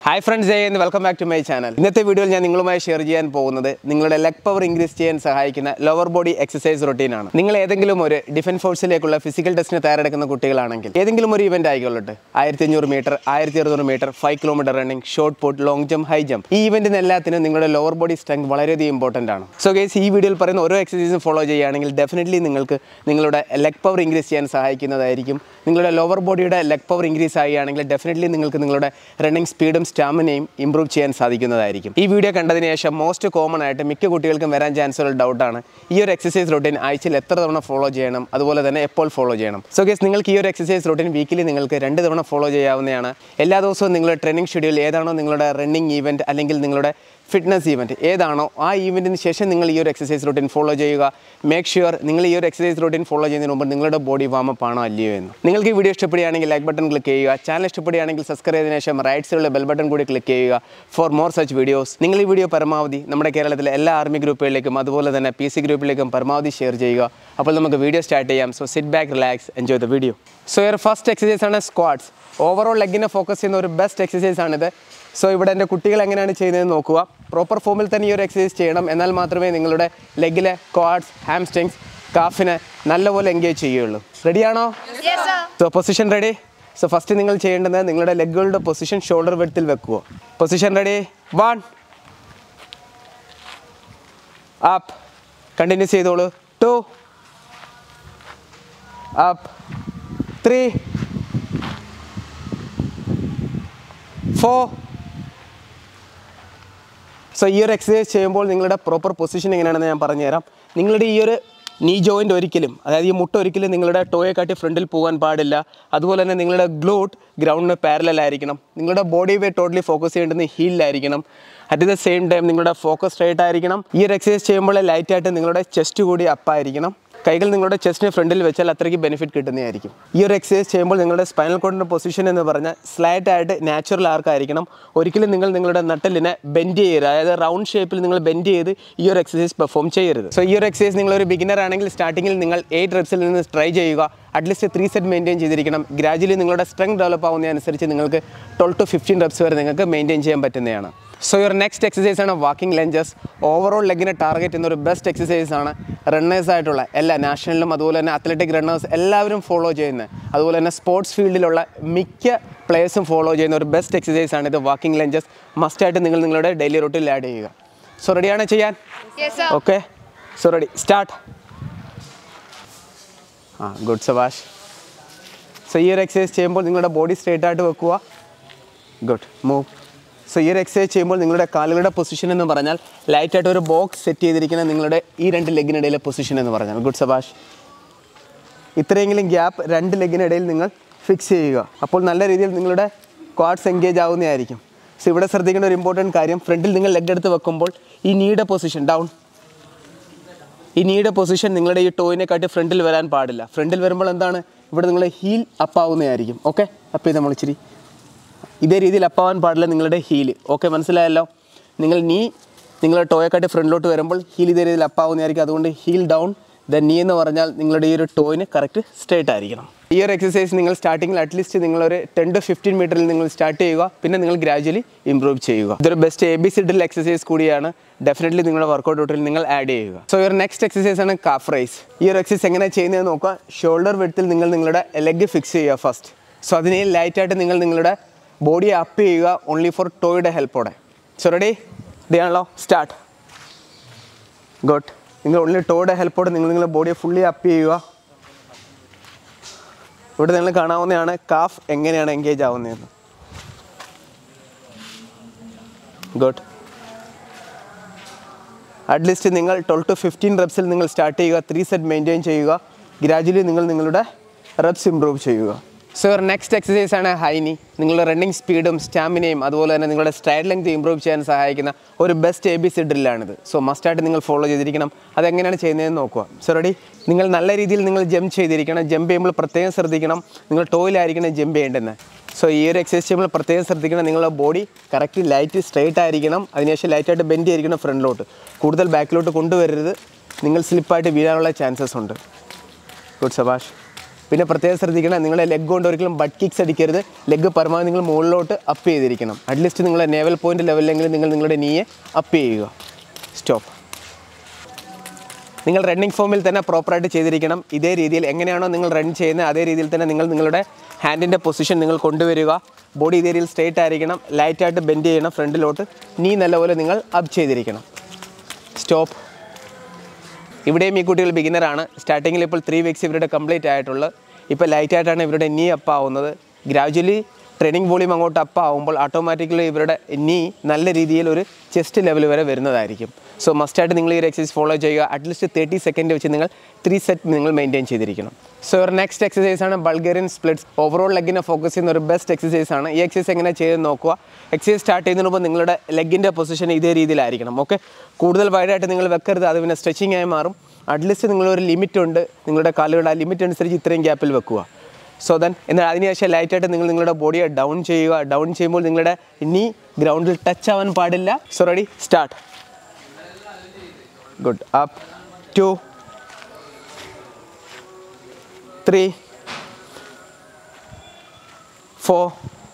Hi friends Jay എന്ന് welcome back to my channel ഇന്നത്തെ വീഡിയോയിൽ ഞാൻ നിങ്ങളുമായി ഷെയർ ചെയ്യാൻ പോകുന്നത് നിങ്ങളുടെ ലെഗ് പവർ ഇൻക്രീസ് ചെയ്യാൻ സഹായിക്കുന്ന ലോവർ ബോഡി എക്സസൈസ് റൊട്ടീനാണ് നിങ്ങൾ ഏതെങ്കിലും ഒരു ഡിഫൻസ് ഫോഴ്സിലേക്കുള്ള ഫിസിക്കൽ ടെസ്റ്റിന് തയ്യാറെടുക്കുന്ന കുട്ടികളാണെങ്കിൽ ഏതെങ്കിലും ഒരു ഇവന്റ് ആയിക്കൊള്ളട്ടെ ആയിരത്തി അഞ്ഞൂറ് മീറ്റർ ആയിരത്തി അറുന്നൂറ് metre five kilometre running shot put long jump high jump ഈ ഇവന്റിന് എല്ലാത്തിനും നിങ്ങളുടെ ലോവർ ബോഡി സ്ട്രെങ്ത് വളരെയധികം ഇമ്പോർട്ടൻ്റ് ആണ് സോ ഗേസ് ഈ വീഡിയോയിൽ പറയുന്ന ഓരോ എക്സസൈസും ഫോളോ ചെയ്യുകയാണെങ്കിൽ ഡെഫിനറ്റ്ലി നിങ്ങൾക്ക് നിങ്ങളുടെ ലെഗ് പവർ ഇൻക്രീസ് ചെയ്യാൻ സഹായിക്കുന്നതായിരിക്കും നിങ്ങളുടെ ലോവർ ബോഡിയുടെ ലെഗ് പവർ ഇൻക്രീസ് ആവുകയാണെങ്കിൽ ഡെഫിനറ്റ്ലി നിങ്ങൾക്ക് നിങ്ങളുടെ റണ്ണിംഗ് സ്പീഡും സ്റ്റാമിനയും ഇംപ്രൂവ് ചെയ്യാൻ സാധിക്കുന്നതായിരിക്കും ഈ വീഡിയോ കണ്ടതിന് ശേഷം മോസ്റ്റ് കോമൺ ആയിട്ട് മിക്ക കുട്ടികൾക്കും വരാൻ ചാൻസ് ഉള്ള ഡൗട്ടാണ് ഈ ഒരു എക്സസൈസ് റൂട്ടീൻ ആഴ്ചയിൽ എത്ര തവണ ഫോളോ ചെയ്യണം അതുപോലെ തന്നെ എപ്പോൾ ഫോളോ ചെയ്യണം സോ ഗേസ് നിങ്ങൾക്ക് ഈ ഒരു എക്സസൈസ് റൂട്ടീൻ വീക്കിലി നിങ്ങൾക്ക് രണ്ട് തവണ ഫോളോ ചെയ്യാവുന്നതാണ് എല്ലാ ദിവസവും നിങ്ങളുടെ ട്രെയിനിങ് ഷെഡ്യൂൾ ഏതാണോ നിങ്ങളുടെ റണ്ണിംഗ് ഈവൻറ്റ് അല്ലെങ്കിൽ നിങ്ങളുടെ ഫിറ്റ്നസ് ഈവൻറ്റ് ഏതാണോ ആ ഈവൻറ്റിന് ശേഷം നിങ്ങൾ ഈ ഒരു എക്സസൈസ് റൂട്ടീൻ ഫോളോ ചെയ്യുക മേക്ക് ഷുവർ നിങ്ങൾ ഈ ഒരു എക്സസൈസ് റൂട്ടീൻ ഫോളോ ചെയ്യുന്നതിന് മുമ്പ് നിങ്ങളുടെ ബോഡി വാമപ്പ് ആണോ അല്ലയോ എന്ന് നിങ്ങൾക്ക് ഈ വീഡിയോ ഇഷ്ടപ്പെടുകയാണെങ്കിൽ ലൈക്ക് ബട്ടൺ ക്ലിക്ക് ചെയ്യുക ചാനൽ ഇഷ്ടപ്പെടുകയാണെങ്കിൽ സബ്സ്ക്രൈബ് ചെയ്തതിനു ശേഷം റൈറ്റ് സൈഡിലെ ബെൽ ബട്ടൺ കൂടി ക്ലിക്ക് ചെയ്യുക ഫോർ മോർ സച്ച് വീഡിയോസ് നിങ്ങൾ ഈ വീഡിയോ പരമാവധി നമ്മുടെ കേരളത്തിലെ എല്ലാ ആർമി ഗ്രൂപ്പുകളിലേക്കും അതുപോലെ തന്നെ പി സി ഗ്രൂപ്പിലേക്കും പരമാവധി ഷെയർ ചെയ്യുക അപ്പോൾ നമുക്ക് വീഡിയോ സ്റ്റാർട്ട് ചെയ്യാം so sit back relax enjoy the video so your first exercise ആണ് സ്ക്വാഡ്സ് ഓവറോൾ ലെഗിനെ ഫോക്കസ് ചെയ്യുന്ന ഒരു ബെസ്റ്റ് എക്സസൈസ് ആണിത് സോ ഇവിടെ എൻ്റെ കുട്ടികൾ എങ്ങനെയാണ് ചെയ്യുന്നതെന്ന് നോക്കുക പ്രോപ്പർ ഫോമിൽ തന്നെ ഈ ഒരു എക്സസൈസ് ചെയ്യണം എന്നാൽ മാത്രമേ നിങ്ങളുടെ ലെഗിലെ ക്വാഡ്സ് ഹാംസ്ട്രിങ്സ് കാഫിനെ നല്ലപോലെ എൻഗേജ് ചെയ്യുകയുള്ളൂ റെഡിയാണോ Yes, sir. So position ready so first നിങ്ങൾ ചെയ്യേണ്ടത് നിങ്ങളുടെ ലെഗുകളുടെ പൊസിഷൻ ഷോൾഡർ വെഡ്ത്തിൽ വെക്കുക position ready one up continuous ചെയ്തോളൂ two up three four so ഈ ഒരു എക്സസൈസ് ചെയ്യുമ്പോൾ നിങ്ങളുടെ പ്രോപ്പർ പൊസിഷൻ എങ്ങനെയാണെന്ന് ഞാൻ പറഞ്ഞുതരാം നിങ്ങളുടെ ഈ ഒരു നീ ജോയിൻ്റ് ഒരിക്കലും അതായത് ഈ മുട്ട ഒരിക്കലും നിങ്ങളുടെ ടോയെ കാട്ടി ഫ്രണ്ടിൽ പോകാൻ പാടില്ല അതുപോലെ തന്നെ നിങ്ങളുടെ ഗ്ലൂട്ട് ഗ്രൗണ്ടിന് പാരലൽ ആയിരിക്കണം നിങ്ങളുടെ ബോഡി വെയിറ്റ് ടോട്ടലി ഫോക്കസ് ചെയ്യേണ്ടത് ഹീലിലായിരിക്കണം അറ്റ് ദ സെയിം ടൈം നിങ്ങളുടെ ഫോക്കസ് സ്ട്രൈറ്റ് ആയിരിക്കണം ഈ ഒരു എക്സസൈസ് ചെയ്യുമ്പോൾ ലൈറ്റായിട്ട് നിങ്ങളുടെ ചെസ്റ്റ് കൂടി അപ്പായിരിക്കണം കൈകൾ നിങ്ങളുടെ ചെസ്റ്റിന് ഫ്രണ്ടിൽ വെച്ചാൽ അത്രയ്ക്ക് ബെനിഫിറ്റ് കിട്ടുന്നതായിരിക്കും ഈ ഒരു എക്സസൈസ് ചെയ്യുമ്പോൾ നിങ്ങളുടെ സ്പൈനൽ കോഡിൻ്റെ പൊസിഷൻ എന്ന് പറഞ്ഞാൽ സ്ലൈറ്റ് ആയിട്ട് നാച്ചുറൽ ആർക്കായിരിക്കണം ഒരിക്കലും നിങ്ങൾ നിങ്ങളുടെ നട്ടലിനെ ബെൻഡ് ചെയ്യരുത് അതായത് റൗണ്ട് ഷേപ്പിൽ നിങ്ങൾ ബെൻഡ് ചെയ്ത് ഈ ഒരു എക്സസൈസ് പെർഫോം ചെയ്യരുത് സോ ഈ ഒരു എക്സസൈസ് നിങ്ങൾ ഒരു ബിഗിനർ ആണെങ്കിൽ സ്റ്റാർട്ടിങ്ങിൽ നിങ്ങൾ എയ്റ്റ് റെപ്സിൽ നിന്ന് ട്രൈ ചെയ്യുക അറ്റ്ലീസ്റ്റ് ത്രീ സെറ്റ് മെയിൻറ്റെയിൻ ചെയ്തിരിക്കണം ഗ്രാജുവലി നിങ്ങളുടെ സ്ട്രെങ്ത് ഡെവലപ്പ് ആവുന്നതനുസരിച്ച് നിങ്ങൾക്ക് ട്വൽവ് ടു ഫിഫ്റ്റീൻ റെപ്സ് വരെ നിങ്ങൾക്ക് മെയിൻറ്റെയിൻ ചെയ്യാൻ പറ്റുന്നതാണ് സോ യുവർ നെക്സ്റ്റ് എക്സസൈസ് ആണ് വാക്കിംഗ് ലഞ്ചസ് ഓവറോൾ ലെഗിനെ ടാർഗറ്റ് ചെയ്യുന്ന ഒരു ബെസ്റ്റ് എക്സസൈസ് ആണ് റണ്ണേഴ്സ് ആയിട്ടുള്ള എല്ലാ നാഷണലിലും അതുപോലെ തന്നെ അത്ലറ്റിക് റണ്ണേഴ്സ് എല്ലാവരും ഫോളോ ചെയ്യുന്നത് അതുപോലെ തന്നെ സ്പോർട്സ് ഫീൽഡിലുള്ള മിക്ക പ്ലേയേഴ്സും ഫോളോ ചെയ്യുന്ന ഒരു ബെസ്റ്റ് എക്സസൈസ് ആണ് ഇത് വാക്കിംഗ് ലഞ്ചസ് മസ്റ്റായിട്ട് നിങ്ങൾ നിങ്ങളുടെ ഡെയിലി റൂട്ടിൽ ആഡ് ചെയ്യുക സോ റെഡിയാണ് ചെയ്യാൻ Yes, sir. Okay so ready start ആ ഗുഡ് സവാഷ് സോ ഈ ഒരു എക്സസൈസ് ചെയ്യുമ്പോൾ നിങ്ങളുടെ ബോഡി സ്ട്രേറ്റ് ആയിട്ട് വെക്കുക ഗുഡ് മൂവ് സോ ഈ ഒരു എക്സസൈസ് ചെയ്യുമ്പോൾ നിങ്ങളുടെ കാലുകളുടെ പൊസിഷൻ എന്ന് പറഞ്ഞാൽ ലൈറ്റായിട്ട് ഒരു ബോക്സ് സെറ്റ് ചെയ്തിരിക്കുന്ന നിങ്ങളുടെ ഈ രണ്ട് ലെഗിനിടയിലെ പൊസിഷൻ എന്ന് പറഞ്ഞാൽ ഗുഡ് സബാഷ് ഇത്രയെങ്കിലും ഗ്യാപ്പ് രണ്ട് ലെഗിനിടയിൽ നിങ്ങൾ ഫിക്സ് ചെയ്യുക അപ്പോൾ നല്ല രീതിയിൽ നിങ്ങളുടെ ക്വാഡ്സ് എൻഗേജ് ആവുന്നതായിരിക്കും സോ ഇവിടെ ശ്രദ്ധിക്കേണ്ട ഒരു ഇമ്പോർട്ടൻറ്റ് കാര്യം ഫ്രണ്ടിൽ നിങ്ങൾ ലെഗ് എടുത്ത് വെക്കുമ്പോൾ ഈ നീയുടെ പൊസിഷൻ ഡൗൺ ഈ നീയുടെ പൊസിഷൻ നിങ്ങളുടെ ഈ ടോയിനെ കാട്ടി ഫ്രണ്ടിൽ വരാൻ പാടില്ല ഫ്രണ്ടിൽ വരുമ്പോൾ എന്താണ് ഇവിടെ നിങ്ങൾ ഹീൽ അപ്പാവുന്നതായിരിക്കും ഓക്കെ അപ്പോൾ ഇത് നമ്മൾ ഇച്ചിരി ഇതേ രീതിയിൽ അപ്പാവാൻ പാടില്ല നിങ്ങളുടെ ഹീൽ ഓക്കെ മനസ്സിലായല്ലോ നിങ്ങൾ നീ നിങ്ങളുടെ ടോയെക്കാട്ടി ഫ്രണ്ടിലോട്ട് വരുമ്പോൾ ഹീൽ ഇതേ രീതിയിൽ അപ്പാവുന്നതായിരിക്കും അതുകൊണ്ട് ഹീൽ ഡൗൺ ദ നീ എന്ന് പറഞ്ഞാൽ നിങ്ങളുടെ ഈ ഒരു ടോയിന് കറക്റ്റ് സ്ട്രേറ്റ് ആയിരിക്കണം ഈ ഒരു എക്സസൈസ് നിങ്ങൾ സ്റ്റാർട്ടിങ്ങിൽ അറ്റ്ലീസ്റ്റ് നിങ്ങളൊരു ടെൻ ടു ഫിഫ്റ്റീൻ മീറ്ററിൽ നിങ്ങൾ സ്റ്റാർട്ട് ചെയ്യുക പിന്നെ നിങ്ങൾ ഗ്രാജുവലി ഇംപ്രൂവ് ചെയ്യുക ഇതൊരു best A B C drill exercise കൂടിയാണ് ഡെഫിനറ്റ്ലി നിങ്ങളുടെ വർക്കൗട്ട് റൂട്ടിൽ നിങ്ങൾ ആഡ് ചെയ്യുക സോ ഒരു നെക്സ്റ്റ് എക്സസൈസ് ആണ് കാഫ് റൈസ് ഈ ഒരു എക്സസൈസ് എങ്ങനെ ചെയ്യുന്നത് നോക്കുക ഷോൾഡർ വെഡ്ത്തിൽ നിങ്ങൾ നിങ്ങളുടെ ലെഗ് ഫിക്സ് ചെയ്യുക ഫസ്റ്റ് സോ അതിനെ ലൈറ്റായിട്ട് നിങ്ങൾ നിങ്ങളുടെ ബോഡി അപ്പ് ചെയ്യുക ഓൺലി ഫോർ ടോയുടെ ഹെൽപ്പോടെ സോ റെഡി ഇതാണല്ലോ സ്റ്റാർട്ട് ഗുഡ് നിങ്ങൾ ഓൺലി ടോയുടെ ഹെൽപ്പോടെ നിങ്ങൾ നിങ്ങളുടെ ബോഡിയെ ഫുള്ളി അപ്പ് ചെയ്യുക ഇവിടെ നിങ്ങൾ കാണാവുന്നതാണ് കാഫ് എങ്ങനെയാണ് എൻഗേജ് ആവുന്നതെന്ന് ഗുഡ് അറ്റ്ലീസ്റ്റ് നിങ്ങൾ ട്വൽവ് ടു ഫിഫ്റ്റീൻ റെപ്സിൽ നിങ്ങൾ സ്റ്റാർട്ട് ചെയ്യുക ത്രീ സെറ്റ് മെയിൻറ്റെയിൻ ചെയ്യുക ഗ്രാജുവലി നിങ്ങൾ നിങ്ങളുടെ റെപ്സ് ഇമ്പ്രൂവ് ചെയ്യുക സോ നെക്സ്റ്റ് എക്സസൈസ് ആണ് ഹൈനി നിങ്ങളുടെ റണ്ണിങ് സ്പീഡും സ്റ്റാമിനയും അതുപോലെ തന്നെ നിങ്ങളുടെ സ്ട്രൈഡ് ലെങ്ത് ഇമ്പ്രൂവ് ചെയ്യാൻ സഹായിക്കുന്ന ഒരു ബെസ്റ്റ് എ ബി സി ഡ്രില്ലാണിത് സോ മസ്റ്റായിട്ട് നിങ്ങൾ ഫോളോ ചെയ്തിരിക്കണം അതെങ്ങനെയാണ് ചെയ്യുന്നതെന്ന് നോക്കുക സോ റെഡി നിങ്ങൾ നല്ല രീതിയിൽ നിങ്ങൾ ജമ്പ് ചെയ്തിരിക്കണം ജമ്പ് ചെയ്യുമ്പോൾ പ്രത്യേകം ശ്രദ്ധിക്കണം നിങ്ങൾ ടോയിലായിരിക്കണം ജമ്പ് ചെയ്യേണ്ടത് സോ ഈ ഒരു എക്സസൈസ് ചെയ്യുമ്പോൾ പ്രത്യേകം ശ്രദ്ധിക്കണം നിങ്ങളുടെ ബോഡി കറക്റ്റ് ലൈറ്റ് സ്ട്രൈറ്റ് ആയിരിക്കണം അതിനുശേഷം ലൈറ്റായിട്ട് ബെൻഡ് ചെയ്തിരിക്കണം ഫ്രണ്ടിലോട്ട് കൂടുതൽ ബാക്കിലോട്ട് കൊണ്ടുവരരുത് നിങ്ങൾ സ്ലിപ്പായിട്ട് വീഴാനുള്ള ചാൻസസ് ഉണ്ട് ഗുഡ് സബാഷ് പിന്നെ പ്രത്യേകം ശ്രദ്ധിക്കണം നിങ്ങളുടെ ലെഗ് കൊണ്ട് ഒരിക്കലും ബട്ട് കിക്സ് അടിക്കരുത് ലെഗ് പരമാവധി നിങ്ങൾ മുകളിലോട്ട് അപ്പ് ചെയ്തിരിക്കണം അറ്റ്ലീസ്റ്റ് നിങ്ങളുടെ നെവൽ പോയിന്റ് ലെവലിലെങ്കിലും നിങ്ങൾ നിങ്ങളുടെ നീയെ അപ്പ് ചെയ്യുക സ്റ്റോപ്പ് നിങ്ങൾ റണ്ണിങ് ഫോമിൽ തന്നെ പ്രോപ്പറായിട്ട് ചെയ്തിരിക്കണം ഇതേ രീതിയിൽ എങ്ങനെയാണോ നിങ്ങൾ റൺ ചെയ്യുന്നത് അതേ രീതിയിൽ തന്നെ നിങ്ങൾ നിങ്ങളുടെ ഹാൻഡിൻ്റെ പൊസിഷൻ നിങ്ങൾ കൊണ്ടുവരിക ബോഡി ഇതേ രീതിയിൽ സ്ട്രേറ്റ് ആയിരിക്കണം ലൈറ്റായിട്ട് ബെൻഡ് ചെയ്യണം ഫ്രണ്ടിലോട്ട് നീ നല്ലപോലെ നിങ്ങൾ അപ്പ് ചെയ്തിരിക്കണം സ്റ്റോപ്പ് ഇവിടെയും ഈ കുട്ടികൾ ബിഗിനറാണ് സ്റ്റാർട്ടിങ്ങിൽ ഇപ്പോൾ ത്രീ വീക്സ് ഇവരുടെ കംപ്ലീറ്റ് ആയിട്ടുള്ളത് ഇപ്പോൾ ലൈറ്റായിട്ടാണ് ഇവരുടെ നീ അപ്പ് ആവുന്നത് ഗ്രാജുവലി ട്രെയിനിങ് വോളിയം അങ്ങോട്ട് അപ്പ് ആവുമ്പോൾ ഓട്ടോമാറ്റിക്കലി ഇവരുടെ നീ നല്ല രീതിയിൽ ഒരു ചെസ്റ്റ് ലെവൽ വരെ വരുന്നതായിരിക്കും സോ മസ്റ്റായിട്ട് നിങ്ങൾ ഈ ഒരു എക്സസൈസ് ഫോളോ ചെയ്യുക അറ്റ്ലീസ്റ്റ് തേർട്ടി സെക്കൻഡ് വെച്ച് നിങ്ങൾ ത്രീ സെറ്റ് നിങ്ങൾ മെയിൻറ്റെയിൻ ചെയ്തിരിക്കണം സോ ഒരു നെക്സ്റ്റ് എക്സസൈസ് ആണ് ബൾഗേറിയൻ സ്പ്ലിറ്റ്സ് ഓവറോൾ ലെഗിനെ ഫോക്കസ് ചെയ്യുന്ന ഒരു ബെസ്റ്റ് എക്സസൈസ് ആണ് ഈ എക്സസൈസ് എങ്ങനെ ചെയ്ത് നോക്കുക എക്സസൈസ് സ്റ്റാർട്ട് ചെയ്യുന്നതിന് മുമ്പ് നിങ്ങളുടെ ലെഗിൻ്റെ പൊസിഷൻ ഇതേ രീതിയിലായിരിക്കണം ഓക്കെ കൂടുതൽ വൈഡായിട്ട് നിങ്ങൾ വെക്കരുത് അത് പിന്നെ സ്ട്രെച്ചിങ് ആയി മാറും അറ്റ്ലീസ്റ്റ് നിങ്ങളൊരു ലിമിറ്റ് ഉണ്ട് നിങ്ങളുടെ കാലുകളുടെ ആ ലിമിറ്റ് അനുസരിച്ച് ഇത്രയും ഗ്യാപ്പിൽ വെക്കുക സോ ദെൻ എന്നാൽ അതിനുശേഷം ലൈറ്റായിട്ട് നിങ്ങൾ നിങ്ങളുടെ ബോഡിയെ ഡൗൺ ചെയ്യുക ഡൗൺ ചെയ്യുമ്പോൾ നിങ്ങളുടെ നീ ഗ്രൗണ്ടിൽ ടച്ച് ആവാൻ പാടില്ല so ready start good up two three four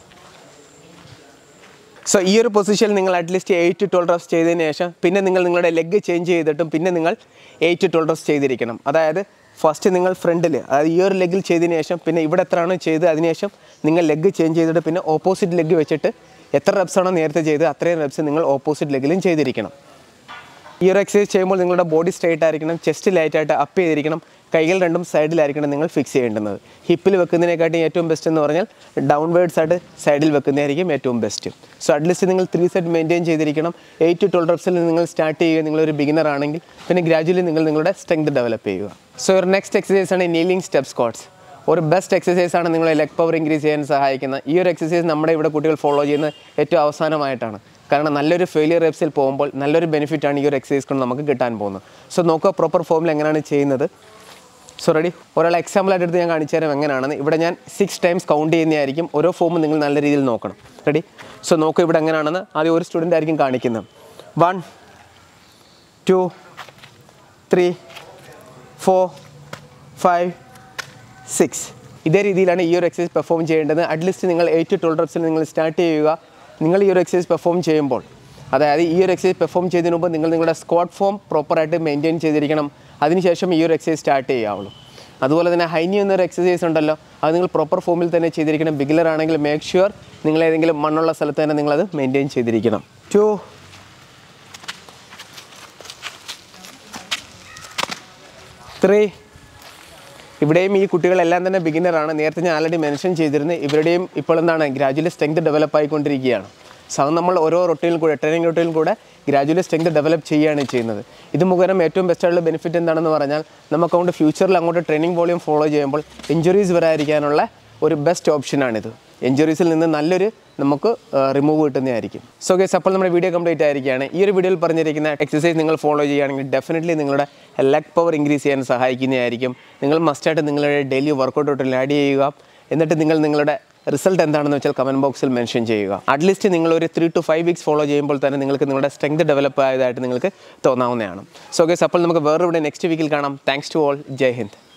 so ഈ ഒരു പൊസിഷനിൽ നിങ്ങൾ at least eight to twelve reps ചെയ്തതിന് ശേഷം പിന്നെ നിങ്ങൾ നിങ്ങളുടെ ലെഗ് ചേഞ്ച് ചെയ്തിട്ടും പിന്നെ നിങ്ങൾ എയ്റ്റ് ടു ട്വൽവ് റഫ്സ് ചെയ്തിരിക്കണം അതായത് ഫസ്റ്റ് നിങ്ങൾ ഫ്രണ്ടിൽ അതായത് ഈ ഒരു ലെഗിൽ ചെയ്തതിന് ശേഷം പിന്നെ ഇവിടെ എത്രയാണോ ചെയ്ത് അതിനുശേഷം നിങ്ങൾ ലെഗ് ചേഞ്ച് ചെയ്തിട്ട് പിന്നെ ഓപ്പോസിറ്റ് ലെഗ് വെച്ചിട്ട് എത്ര റെപ്സ് ആണോ നേരത്തെ ചെയ്ത് അത്രയും റെപ്സ് നിങ്ങൾ ഓപ്പോസിറ്റ് ലെഗിലും ചെയ്തിരിക്കണം ഈ ഒരു എക്സസൈസ് ചെയ്യുമ്പോൾ നിങ്ങളുടെ ബോഡി സ്ട്രൈറ്റ് ആയിരിക്കണം ചെസ്റ്റ് ലൈറ്റായിട്ട് അപ്പ് ചെയ്തിരിക്കണം കൈകൾ രണ്ടും സൈഡിലായിരിക്കണം നിങ്ങൾ ഫിക്സ് ചെയ്യേണ്ടുന്നത് ഹിപ്പിൽ വെക്കുന്നതിനെക്കാട്ടും ഏറ്റവും ബെസ്റ്റ് എന്ന് പറഞ്ഞാൽ ഡൗൺവേർഡ്സ് ആയിട്ട് സൈഡിൽ വെക്കുന്നതായിരിക്കും ഏറ്റവും ബെസ്റ്റ് സോ അറ്റ്ലീസ്റ്റ് നിങ്ങൾ ത്രീ സെറ്റ് മെയിൻറ്റെയിൻ ചെയ്തിരിക്കണം എയ്റ്റ് ടു ട്വൽവ് റെപ്സിൽ നിങ്ങൾ സ്റ്റാർട്ട് ചെയ്യുക നിങ്ങളൊരു ബിഗിനർ ആണെങ്കിൽ പിന്നെ ഗ്രാജുവലി നിങ്ങൾ നിങ്ങളുടെ സ്ട്രെങ്ത് ഡെവലപ്പ് ചെയ്യുക സോ ഒരു നെക്സ്റ്റ് എക്സസൈസ് ആണ് നീലിംഗ് സ്റ്റെപ്പ് സ്ക്വാട്സ് ഒരു ബെസ്റ്റ് എക്സസൈസ് ആണ് നിങ്ങളെ ലെഗ് പവർ ഇൻക്രീസ് ചെയ്യാൻ സഹായിക്കുന്ന ഈ ഒരു എക്സസൈസ് നമ്മുടെ ഇവിടെ കുട്ടികൾ ഫോളോ ചെയ്യുന്നത് ഏറ്റവും അവസാനമായിട്ടാണ് കാരണം നല്ലൊരു ഫെയിലിയർ റെപ്സിൽ പോകുമ്പോൾ നല്ലൊരു ബെനിഫിറ്റ് ആണ് ഈ ഒരു എക്സസൈസ് കൊണ്ട് നമുക്ക് കിട്ടാൻ പോകുന്നത് സോ നോക്കുക പ്രോപ്പർ ഫോമിൽ എങ്ങനെയാണ് ചെയ്യുന്നത് സോ റെഡി ഒരാൾ എക്സാമ്പിൾ ആയിട്ട് എടുത്ത് ഞാൻ കാണിച്ചു തരാം എങ്ങനെയാണെന്ന് ഇവിടെ ഞാൻ സിക്സ് ടൈംസ് കൗണ്ട് ചെയ്യുന്നതായിരിക്കും ഓരോ ഫോമും നിങ്ങൾ നല്ല രീതിയിൽ നോക്കണം റെഡി സോ നോക്കുക ഇവിടെ എങ്ങനെയാണെന്ന് ആദ്യം ഒരു സ്റ്റുഡൻ്റ് ആയിരിക്കും കാണിക്കുന്നത് one two three four five six ഇതേ രീതിയിലാണ് ഈ ഒരു എക്സസൈസ് പെർഫോം ചെയ്യേണ്ടത് അറ്റ്ലീസ്റ്റ് നിങ്ങൾ എയ്റ്റ് ട്വൽവ് റെപ്സിൽ നിങ്ങൾ സ്റ്റാർട്ട് ചെയ്യുക നിങ്ങൾ ഈ ഒരു എക്സസൈസ് പെർഫോം ചെയ്യുമ്പോൾ അതായത് ഈ ഒരു എക്സസൈസ് പെർഫോം ചെയ്തതിന് മുമ്പ് നിങ്ങൾ നിങ്ങളുടെ സ്ക്വാഡ് ഫോം പ്രോപ്പറായിട്ട് മെയിൻറ്റെയിൻ ചെയ്തിരിക്കണം അതിനുശേഷം ഈ ഒരു എക്സസൈസ് സ്റ്റാർട്ട് ചെയ്യാവുള്ളൂ അതുപോലെ തന്നെ ഹൈനി എന്നൊരു എക്സസൈസ് ഉണ്ടല്ലോ അത് നിങ്ങൾ പ്രോപ്പർ ഫോമിൽ തന്നെ ചെയ്തിരിക്കണം ബിഗിലർ ആണെങ്കിൽ മേക്ക് ഷുവർ നിങ്ങൾ ഏതെങ്കിലും മണ്ണുള്ള സ്ഥലത്ത് തന്നെ നിങ്ങളത് മെയിൻറ്റെയിൻ ചെയ്തിരിക്കണം ടു ത്രീ ഇവിടെയും ഈ കുട്ടികളെല്ലാം തന്നെ ബിഗിനറാണ് നേരത്തെ ഞാൻ ആൾറെഡി മെൻഷൻ ചെയ്തിരുന്നു ഇവരുടെയും ഇപ്പോൾ എന്താണ് ഗ്രാജുവലി സ്ട്രെങ്ത് ഡെവലപ്പ് ആയിക്കൊണ്ടിരിക്കുകയാണ് സോ അത് നമ്മൾ ഓരോ റൊട്ടീനിൽ കൂടെ ട്രെയിനിങ് റൊട്ടീനിൽ കൂടെ ഗ്രാജുവലി സ്ട്രെങ്ത് ഡെവലപ്പ് ചെയ്യുകയാണ് ചെയ്യുന്നത് ഇത് മുഖേന ഏറ്റവും ബെസ്റ്റ് ആയിട്ടുള്ള ബെനിഫിറ്റ് എന്താണെന്ന് പറഞ്ഞാൽ നമുക്ക് അതുകൊണ്ട് ഫ്യൂച്ചറിൽ അങ്ങോട്ട് ട്രെയിനിങ് വോളിയം ഫോളോ ചെയ്യുമ്പോൾ ഇഞ്ചുറീസ് വരാതിരിക്കാനുള്ള ഒരു ബെസ്റ്റ് ഓപ്ഷനാണിത് ഇഞ്ചുറീസിൽ നിന്ന് നല്ലൊരു നമുക്ക് റിമൂവ് കിട്ടുന്നതായിരിക്കും സോ ഗേസ് അപ്പോൾ നമ്മുടെ വീഡിയോ കംപ്ലീറ്റ് ആയിരിക്കുകയാണ് ഈ ഒരു വീഡിയോയിൽ പറഞ്ഞിരിക്കുന്ന എക്സസൈസ് നിങ്ങൾ ഫോളോ ചെയ്യുകയാണെങ്കിൽ ഡെഫിനറ്റ്ലി നിങ്ങളുടെ ലെഗ് പവർ ഇൻക്രീസ് ചെയ്യാൻ സഹായിക്കുന്നതായിരിക്കും നിങ്ങൾ മസ്റ്റായിട്ട് നിങ്ങളുടെ ഡെയിലി വർക്കൗട്ട് റൂട്ടിൽ ആഡ് ചെയ്യുക എന്നിട്ട് നിങ്ങൾ നിങ്ങളുടെ റിസൾട്ട് എന്താണെന്ന് വെച്ചാൽ കമൻറ്റ് ബോക്സിൽ മെൻഷൻ ചെയ്യുക അറ്റ്ലീസ്റ്റ് നിങ്ങൾ ഒരു three to five weeks follow ചെയ്യുമ്പോൾ തന്നെ നിങ്ങൾക്ക് നിങ്ങളുടെ സ്ട്രെങ്ത് ഡെവലപ്പ് ആയതായിട്ട് നിങ്ങൾക്ക് തോന്നാവുന്നതാണ് സോ ഗേസ് അപ്പോൾ നമുക്ക് വേറെ ഇവിടെ നെക്സ്റ്റ് വീക്കിൽ കാണാം thanks to all Jai Hind